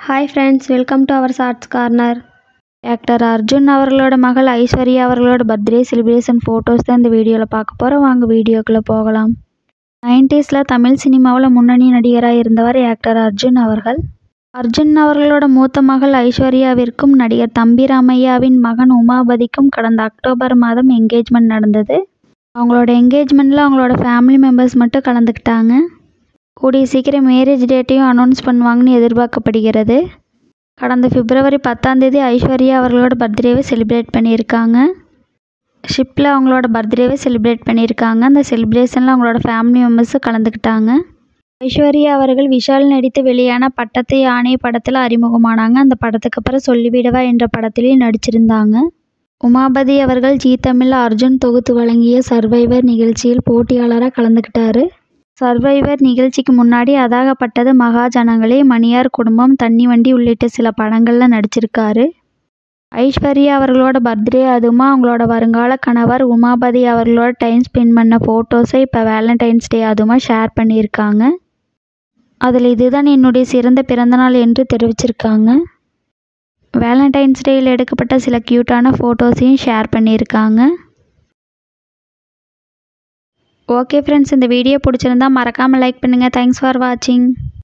hi friends welcome to our shorts corner actor Arjun அவர்களோட மகள் ஐஸ்வர்யா அவர்களோட பர்த்டே செலிப்ரேஷன் ஃபோட்டோஸ் தான் இந்த வீடியோவில் பார்க்க போகிறோம் வாங்க வீடியோக்குள்ளே போகலாம் நைன்டிஸில் தமிழ் சினிமாவில் முன்னணி நடிகராக இருந்தவர் ஆக்டர் அர்ஜுன் அவர்கள் அர்ஜுன் அவர்களோட மூத்த மகள் ஐஸ்வர்யாவிற்கும் நடிகர் தம்பி ராமையாவின் மகன் உமாபதிக்கும் கடந்த அக்டோபர் மாதம் என்கேஜ்மெண்ட் நடந்தது அவங்களோட என்கேஜ்மெண்ட்டில் அவங்களோட ஃபேமிலி மெம்பர்ஸ் மட்டும் கலந்துக்கிட்டாங்க கூடிய சீக்கிரம் மேரேஜ் டேட்டையும் அனௌன்ஸ் பண்ணுவாங்கன்னு எதிர்பார்க்கப்படுகிறது கடந்த பிப்ரவரி பத்தாம் தேதி ஐஸ்வர்யா அவர்களோட பர்த்டேவை செலிப்ரேட் பண்ணியிருக்காங்க ஷிப்பில் அவங்களோட பர்த்டேவை செலிப்ரேட் பண்ணியிருக்காங்க அந்த செலிப்ரேஷனில் அவங்களோட ஃபேமிலி மெம்பர்ஸும் கலந்துக்கிட்டாங்க ஐஸ்வர்யா அவர்கள் விஷால் நடித்து வெளியான பட்டத்து யானை படத்தில் அறிமுகமானாங்க அந்த படத்துக்கு அப்புறம் சொல்லிவிடவா என்ற படத்திலையும் நடிச்சிருந்தாங்க உமாபதி அவர்கள் ஜீ தமிழில் அர்ஜுன் தொகுத்து வழங்கிய சர்வைவர் நிகழ்ச்சியில் போட்டியாளராக கலந்துக்கிட்டாரு சர்வைவர் நிகழ்ச்சிக்கு முன்னாடி அதாகப்பட்டது மகாஜனங்களே மணியார் குடும்பம் தண்ணி வண்டி உள்ளிட்ட சில படங்களில் நடிச்சிருக்காரு ஐஸ்வர்யா அவர்களோட பர்த்டே அதுவுமா அவங்களோட வருங்கால கணவர் உமாபதி அவர்களோட டைம் ஸ்பெண்ட் பண்ண ஃபோட்டோஸை இப்போ வேலண்டைன்ஸ் டே அதுவுமா ஷேர் பண்ணியிருக்காங்க அதில் இதுதான் என்னுடைய சிறந்த பிறந்தநாள் என்று தெரிவிச்சிருக்காங்க வேலண்டைன்ஸ் டேயில் எடுக்கப்பட்ட சில க்யூட்டான ஃபோட்டோஸையும் ஷேர் பண்ணியிருக்காங்க ஓகே ஃப்ரெண்ட்ஸ் இந்த வீடியோ பிடிச்சிருந்தா மறக்காமல் லைக் பண்ணுங்கள் தேங்க்ஸ் ஃபார் வாட்சிங்